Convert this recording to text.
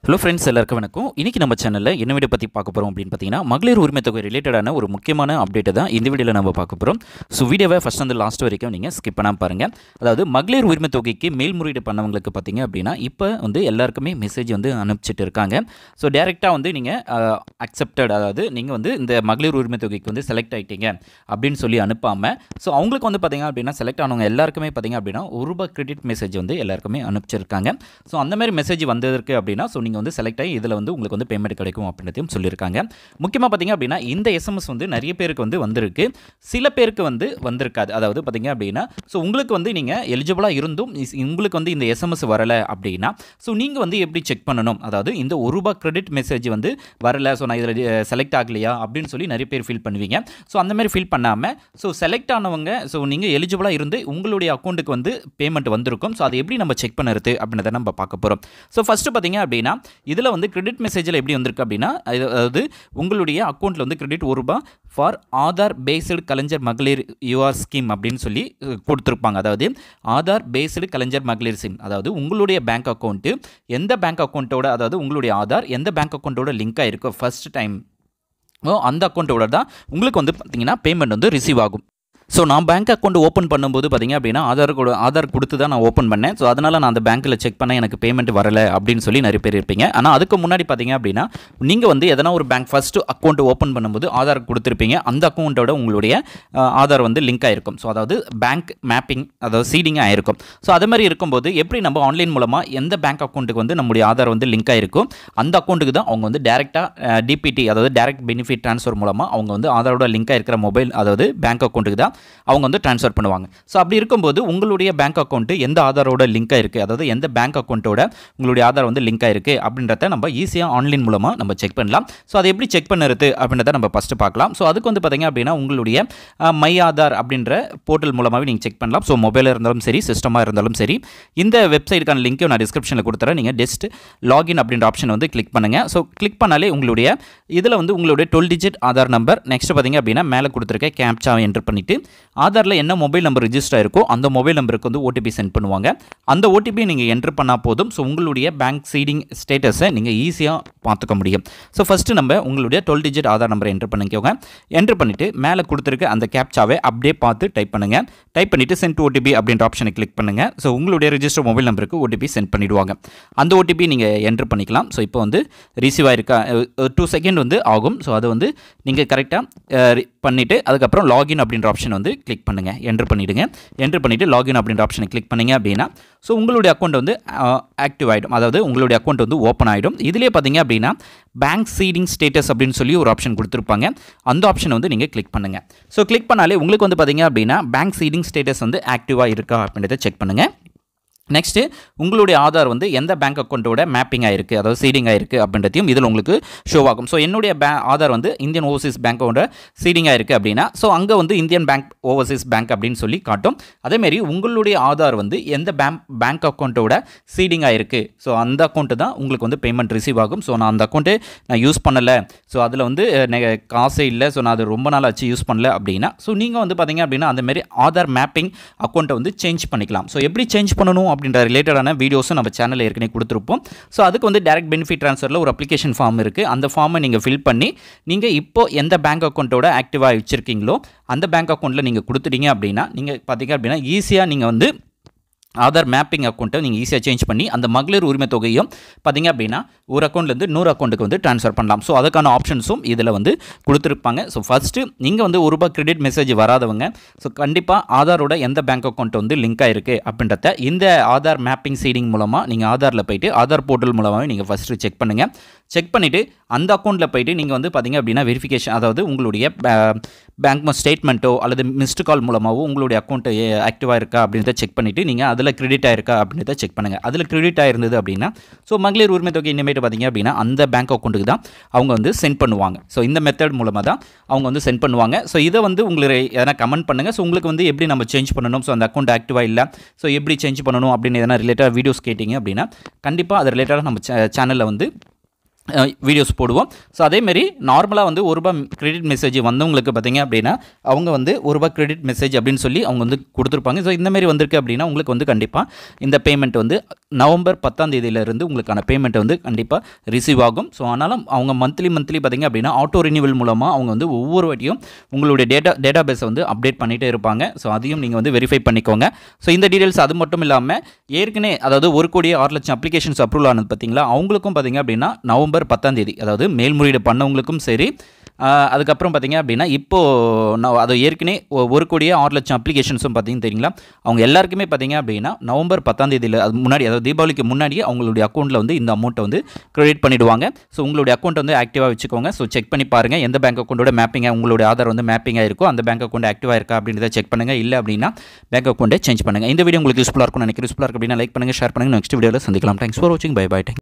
hello friends எல்லாருக்கும் வணக்கம் இன்றைக்கி நம்ம சேனலில் என்ன வீடியோ பற்றி பார்க்க போகிறோம் அப்படின்னு பார்த்தீங்கன்னா மகளிர் உரிமை தொகை ரிலேட்டடான ஒரு முக்கியமான அப்டேட்டை தான் இந்த வீடியோவில் நம்ம பார்க்க போகிறோம் ஸோ வீடியோவை ஃபஸ்ட் வந்து லாஸ்ட் வரைக்கும் நீங்கள் ஸ்கிப் பண்ணாமல் பாருங்கள் அதாவது மகளிர் உரிமை தொகைக்கு மேல்முறையீடு பண்ணவங்களுக்கு பார்த்தீங்க அப்படின்னா இப்போ வந்து எல்லாருக்குமே மெசேஜ் வந்து அனுப்பிச்சிட்டு இருக்காங்க ஸோ டேரெக்டாக வந்து நீங்கள் அக்செப்டட் அதாவது நீங்கள் வந்து இந்த மகளிர் உரிமை தொகைக்கு வந்து செலக்ட் ஆகிட்டீங்க அப்படின்னு சொல்லி அனுப்பாமல் ஸோ அவங்களுக்கு வந்து பார்த்தீங்க அப்படின்னா செலக்ட் ஆனவங்க எல்லாருக்குமே பார்த்தீங்க அப்படின்னா ஒரு ரூபாய் கிரெடிட் மெசேஜ் வந்து எல்லாருக்குமே அனுப்பிச்சிருக்காங்க ஸோ அந்த மாதிரி மெசேஜ் வந்ததற்கு அப்படின்னா ஸோ நீங்கள் வந்து செலக்ட் ஆகி இதில் வந்து உங்களுக்கு வந்து பேமெண்ட் கிடைக்கும் அப்படின்றதையும் சொல்லியிருக்காங்க முக்கியமாக பார்த்தீங்க அப்படின்னா இந்த எஸ்எம்எஸ் வந்து நிறைய பேருக்கு வந்து வந்திருக்கு சில பேருக்கு வந்து வந்திருக்காது அதாவது பார்த்தீங்க அப்படின்னா ஸோ உங்களுக்கு வந்து நீங்கள் எலிஜிபிளாக இருந்தும் இஸ்- உங்களுக்கு வந்து இந்த எஸ்எம்எஸ் வரலை அப்படின்னா ஸோ நீங்கள் வந்து எப்படி செக் பண்ணணும் அதாவது இந்த ஒரு ரூபாய் கிரெடிட் மெசேஜ் வந்து வரல ஸோ நான் இதில் செலக்ட் ஆகலையா அப்படின்னு சொல்லி நிறைய பேர் ஃபீல் பண்ணுவீங்க ஸோ அந்த மாதிரி ஃபீல் பண்ணாமல் ஸோ செலக்ட் ஆனவங்க ஸோ நீங்கள் எலிஜிபிளாக இருந்து உங்களுடைய அக்கௌண்ட்டுக்கு வந்து பேமெண்ட் வந்திருக்கும் ஸோ அதை எப்படி நம்ம செக் பண்ணுறது அப்படின்றத நம்ம பார்க்க போகிறோம் ஸோ ஃபஸ்ட்டு பார்த்தீங்க அப்படின்னா இதில் வந்து கிரெடிட் மெசேஜில் எப்படி வந்திருக்கு அப்படின்னா இது- அதாவது உங்களுடைய அக்கௌண்ட்டில் வந்து கிரெடிட் ஒரு ரூபாய் ஃபார் ஆதார் பேஸ்டு கலைஞர் மகளிர் யூஆர் ஸ்கீம் அப்படின்னு சொல்லி அஹ், கொடுத்துருப்பாங்க அதாவது ஆதார் பேஸ்டு கலைஞர் மகளிர் ஸ்கீம் அதாவது உங்களுடைய பேங்க் அக்கௌண்ட்டு எந்த பேங்க் அக்கௌண்ட்டோட அதாவது உங்களுடைய ஆதார் எந்த பேங்க் அக்கௌண்ட்டோட லிங்க் ஆயிருக்கோ ஃபர்ஸ்ட் டைம் அந்த அக்கௌண்ட்டோட தான் உங்களுக்கு வந்து பார்த்தீங்கன்னா பேமெண்ட் வந்து ரிசீவ் ஆகும் ஸோ நான் பேங்க் அக்கௌண்ட் ஓப்பன் பண்ணும்போது பார்த்தீங்க அப்படின்னா ஆதார் கூட ஆதார் கொடுத்து தான் நான் ஓப்பன் பண்ணேன் ஸோ அதனால் நான் அந்த பேங்க்கில் செக் பண்ண எனக்கு பேமெண்ட் வரல அப்படின்னு சொல்லி நிறைய பேர் இருப்பீங்க ஆனால் அதுக்கு முன்னாடி பார்த்தீங்க அப்படின்னா நீங்கள் வந்து எதனா ஒரு பேங்க் ஃபஸ்ட்டு அக்கௌண்ட் ஓப்பன் பண்ணும்போது ஆதார் கொடுத்துருப்பீங்க அந்த அக்கௌண்ட்டோட உங்களுடைய அஹ், ஆதார் வந்து லிங்க் ஆயிருக்கும் ஸோ அதாவது பேங்க் மேப்பிங் அதாவது சீடிங் ஆயிருக்கும் ஸோ அது மாதிரி இருக்கும்போது எப்படி நம்ம ஆன்லைன் மூலமாக எந்த பேங்க் அக்கௌண்ட்டுக்கு வந்து நம்முடைய ஆதார் வந்து லிங்க் ஆயிருக்கும் அந்த அக்கௌண்ட்டுக்கு தான் அவங்க வந்து டேரெக்டாக டிபிடி அதாவது டேரக்ட் பெனிஃபிட் ட்ரான்ஸ்ஃபர் மூலமாக அவங்க வந்து ஆதாரோட லிங்க் ஆயிருக்கிற மொபைல் அதாவது பேங்க் அக்கௌண்ட்டுக்கு தான் அவங்க வந்து ட்ரான்ஸ்ஃபர் பண்ணுவாங்க ஸோ அப்படி இருக்கும்போது உங்களுடைய பேங்க் அக்கௌண்ட்டு எந்த ஆதாரோட லிங்க் ஆயிருக்கு அதாவது எந்த பேங்க் அக்கௌண்ட்டோட உங்களுடைய ஆதார் வந்து லிங்க் ஆயிருக்கு அப்படின்றத நம்ம ஈஸியாக ஆன்லைன் மூலமாக நம்ம செக் பண்ணலாம் ஸோ அதை எப்படி செக் பண்ணுறது அப்படின்றத நம்ம ஃபஸ்ட்டு பார்க்கலாம் ஸோ அதுக்கு வந்து பார்த்தீங்க அப்படின்னா உங்களுடைய அஹ், மை ஆதார் அப்படின்ற போர்ட்டல் மூலமாகவே நீங்கள் செக் பண்ணலாம் ஸோ மொபைலில் இருந்தாலும் சரி சிஸ்டமாக இருந்தாலும் சரி இந்த வெப்சைட்டுக்கான லிங்க்கையும் நான் டிஸ்கிரிப்ஷனில் கொடுத்துறேன் நீங்கள் ஜஸ்ட் லாகின் அப்படின்ற ஆப்ஷன் வந்து கிளிக் பண்ணுங்கள் ஸோ கிளிக் பண்ணாலே உங்களுடைய இதில் வந்து உங்களுடைய twelve digit Aadhaar number next பார்த்தீங்க அப்படின்னா மேலே கொடுத்துருக்க கேப்சாவை என்டர் பண்ணிவிட்டு ஆதாரில் என்ன மொபைல் நம்பர் ரிஜிஸ்டர் இருக்கோ அந்த மொபைல் நம்பருக்கு வந்து ஓடிபி சென்ட் பண்ணுவாங்க அந்த ஓடிபி நீங்கள் என்டர் பண்ணால் போதும் ஸோ உங்களுடைய பேங்க் சீடிங் ஸ்டேட்டஸை நீங்கள் ஈஸியாக பார்த்துக்க முடியும் ஸோ ஃபஸ்ட்டு நம்ம உங்களுடைய டுவெல் டிஜிட் ஆதார் நம்பரை என்டர் பண்ணிக்கோங்க என்டர் பண்ணிவிட்டு மேலே கொடுத்துருக்க அந்த கேப்சாவை அப்படியே பார்த்து டைப் பண்ணுங்கள் டைப் பண்ணிவிட்டு சென்ட் ஓடிபி அப்படின்ற ஆப்ஷனை கிளிக் பண்ணுங்கள் ஸோ உங்களுடைய ரிஜிஸ்டர் மொபைல் நம்பருக்கு ஓடிபி சென்ட் பண்ணிவிடுவாங்க அந்த ஓடிபி நீங்கள் என்டர் பண்ணிக்கலாம் ஸோ இப்போ வந்து ரிசீவ் ஆயிருக்கா டூ செகண்ட் வந்து ஆகும் ஸோ அதை வந்து நீங்கள் கரெக்டாக பண்ணிவிட்டு அதுக்கப்புறம் லாகின் அப்படின்ற ஆப்ஷன் வந்து கிளிக் பண்ணுங்கள் என்டர் பண்ணிவிடுங்க என்டர் பண்ணிவிட்டு லாகின் அப்படின்ற ஆப்ஷனை கிளிக் பண்ணீங்க அப்படின்னா ஸோ உங்களுடைய அக்கௌண்ட் வந்து ஆக்டிவ் ஆகிடும் அதாவது உங்களுடைய அக்கௌண்ட் வந்து ஓப்பன் ஆகிடும் இதுலேயே பார்த்தீங்க அப்படின்னா பேங்க் சீடிங் ஸ்டேட்டஸ் அப்படின்னு சொல்லி ஒரு ஆப்ஷன் கொடுத்துருப்பாங்க அந்த ஆப்ஷனை வந்து நீங்கள் கிளிக் பண்ணுங்கள் ஸோ கிளிக் பண்ணாலே உங்களுக்கு வந்து பார்த்தீங்க அப்படின்னா பேங்க் சீடிங் ஸ்டேட்டஸ் வந்து ஆக்டிவாக இருக்கா அப்படின்றத செக் பண்ணுங்கள் நெக்ஸ்ட்டு உங்களுடைய ஆதார் வந்து எந்த பேங்க் அக்கௌண்ட்டோட மேப்பிங் ஆயிருக்கு அதாவது சீடிங் ஆயிருக்கு அப்படின்றதையும் இதில் உங்களுக்கு ஷோ ஆகும் ஸோ என்னுடைய பே ஆதார் வந்து இந்தியன் ஓவர்சீஸ் பேங்க்கோட சீடிங் ஆயிருக்கு அப்படின்னா ஸோ அங்கே வந்து இந்தியன் பேங்க் ஓவர்சீஸ் பேங்க் அப்படின்னு சொல்லி காட்டும் அதேமாரி உங்களுடைய ஆதார் வந்து எந்த பேங்க் பேங்க் அக்கௌண்ட்டோட சீடிங் ஆயிருக்கு ஸோ அந்த அக்கௌண்ட்டு தான் உங்களுக்கு வந்து பேமெண்ட் ரிசீவ் ஆகும் ஸோ நான் அந்த அக்கௌண்ட்டு நான் யூஸ் பண்ணலை ஸோ அதில் வந்து அஹ், நெ- காசே இல்லை ஸோ நான் அது ரொம்ப நாள் ஆச்சு யூஸ் பண்ணல அப்படின்னா ஸோ நீங்கள் வந்து பார்த்தீங்க அப்படின்னா அந்த மாதிரி ஆதார் மேப்பிங் அக்கௌண்ட்டை வந்து சேஞ்ச் பண்ணிக்கலாம் ஸோ எப்படி சேஞ்ச் பண்ணணும் அப்படின்ற ரிலேட்டடான வீடியோஸும் நம்ம சேனலில் ஏற்கனவே கொடுத்துருப்போம் ஸோ அதுக்கு வந்து டேரக்ட் பெனிஃபிட் ட்ரான்ஸ்ஃபரில் ஒரு அப்ளிகேஷன் ஃபார்ம் இருக்குது அந்த ஃபார்மை நீங்கள் ஃபில் பண்ணி நீங்கள் இப்போ எந்த பேங்க் அக்கௌண்ட்டோட ஆக்டிவாக வச்சுருக்கீங்களோ அந்த பேங்க் அக்கௌண்ட்டில் நீங்கள் கொடுத்துட்டீங்க அப்படின்னா நீங்கள் பார்த்தீங்க அப்படின்னா ஈஸியாக நீங்கள் வந்து ஆதார் மேப்பிங் அக்கௌண்ட்டை நீங்கள் ஈஸியாக சேஞ்ச் பண்ணி அந்த மகளிர் உரிமை தொகையும் பார்த்தீங்க அப்படின்னா ஒரு அக்கௌண்ட்லேருந்து நூறு அக்கௌண்ட்டுக்கு வந்து ட்ரான்ஸ்ஃபர் பண்ணலாம் ஸோ அதுக்கான ஆப்ஷன்ஸும் இதில் வந்து கொடுத்துருப்பாங்க ஸோ ஃபஸ்ட்டு நீங்கள் வந்து ஒரு ரூபாய் கிரெடிட் மெசேஜ் வராதவங்க ஸோ கண்டிப்பாக ஆதாரோட எந்த பேங்க் அக்கௌண்ட் வந்து லிங்க் ஆயிருக்கு அப்படின்றத இந்த ஆதார் மேப்பிங் சீடிங் மூலமாக நீங்கள் ஆதாரில் போயிட்டு ஆதார் போர்ட்டல் மூலமாகவே நீங்கள் ஃபஸ்ட்டு செக் பண்ணுங்கள் செக் பண்ணிவிட்டு அந்த அக்கௌண்ட்டில் போயிட்டு நீங்கள் வந்து பார்த்தீங்க அப்படின்னா வெரிஃபிகேஷன் அதாவது உங்களுடைய பேங்க் ஸ்டேட்மெண்ட்டோ அல்லது மிஸ்டு கால் மூலமாகவோ உங்களுடைய அக்கௌண்ட் ஆக்டிவாக இருக்கா அப்படின்றத செக் பண்ணிவிட்டு நீங்கள் அதில் கிரெடிட் ஆயிருக்கா அப்படின்றத செக் பண்ணுங்கள் அதில் கிரெடிட் ஆயிருந்தது அப்படின்னா ஸோ மகளிர் உரிமை தொகை இனிமேட்டு பார்த்தீங்க அப்படின்னா அந்த பேங்க் அக்கௌண்ட்டுக்கு தான் அவங்க வந்து சென்ட் பண்ணுவாங்க ஸோ இந்த மெத்தட் மூலமாக தான் அவங்க வந்து சென்ட் பண்ணுவாங்க ஸோ இதை வந்து உங்களுக்கு எதனா கமெண்ட் பண்ணுங்கள் ஸோ உங்களுக்கு வந்து எப்படி நம்ம சேஞ்ச் பண்ணணும் ஸோ அந்த அக்கௌண்ட் ஆக்டிவாக இல்லை ஸோ எப்படி சேஞ்ச் பண்ணணும் அப்படின்னு எதனா ரிலேட்டட் வீடியோஸ் கேட்டிங்க அப்படின்னா கண்டிப்பாக அது ரிலேட்டடாக நம்ம சேனலில் வந்து வீடியோஸ் போடுவோம் ஸோ அதேமாரி நார்மலாக வந்து ஒரு ரூபாய் கிரெடிட் மெசேஜ் வந்தவங்களுக்கு பார்த்தீங்க அப்படின்னா அவங்க வந்து ஒரு ரூபாய் கிரெடிட் மெசேஜ் அப்படின்னு சொல்லி அவங்க வந்து கொடுத்துருப்பாங்க ஸோ இந்த மாதிரி வந்திருக்கு அப்படின்னா உங்களுக்கு வந்து கண்டிப்பாக இந்த பேமெண்ட் வந்து நவம்பர் பத்தாம் தேதியிலிருந்து உங்களுக்கான பேமெண்ட் வந்து கண்டிப்பாக ரிசீவ் ஆகும் ஸோ ஆனாலும் அவங்க மந்த்லி மந்த்லி பார்த்தீங்க அப்படின்னா ஆட்டோ ரினியூவல் மூலமாக அவங்க வந்து ஒவ்வொரு வாட்டியும் உங்களுடைய டேட்டா டேட்டா பேஸை வந்து அப்டேட் பண்ணிகிட்டே இருப்பாங்க ஸோ அதையும் நீங்கள் வந்து வெரிஃபை பண்ணிக்கோங்க ஸோ இந்த டீடைல்ஸ் அது மட்டும் இல்லாமல் ஏற்கனவே அதாவது ஒரு கோடி ஆறு லட்சம் அப்ளிகேஷன்ஸ் அப்ரூவல் ஆனது பார்த்தீங்களா அவங்களுக்கும் பார்த்தீங்க அப்படின்னா நவம்பர் பத்தாம் தேதி அதாவது மேல்முறையீடு பண்ணவங்களுக்கும் சரி ஆஹ் அதுக்கப்புறம் பார்த்தீங்க அப்படின்னா இப்போது நான் அது ஏற்கனவே ஒ- ஒரு கோடியே ஆறு லட்சம் அப்ளிகேஷன்ஸும் பார்த்தீங்க தெரியுங்களா அவங்க எல்லாருக்குமே பார்த்தீங்க அப்படின்னா நவம்பர் பத்தாம் தேதியில் அது முன்னாடி அதாவது தீபாவளிக்கு முன்னாடியே அவங்களுடைய அக்கௌண்ட்டில் வந்து இந்த அமௌண்ட்டை வந்து கிரெடிட் பண்ணிடுவாங்க ஸோ உங்களுடைய அக்கௌண்ட் வந்து ஆக்டிவாக வச்சுக்கோங்க ஸோ செக் பண்ணி பாருங்கள் எந்த பேங்க் அக்கௌண்ட்டோட மேப்பிங்காக உங்களுடைய ஆதார் வந்து மேப்பிங்காக இருக்கோ அந்த பேங்க் அக்கௌண்ட் ஆக்டிவாக இருக்கா அப்படின்றத செக் பண்ணுங்கள் இல்லை அப்படின்னா பேங்க் அக்கௌண்ட்டை சேஞ்ச் பண்ணுங்கள் இந்த வீடியோ உங்களுக்கு யூஸ்ஃபுல்லாக இருக்கும் நினைக்கிறேன் யூஸ்ஃபுல்லாக இருக்கு அப்படின்னா லைக் பண்ணுங்கள் ஷேர் பண்ணுங்கள் நெக்ஸ்ட் வீடியோவில் சந்திக்கலாம் தேங்க்ஸ் ஃபார் வாட்சிங் பை பை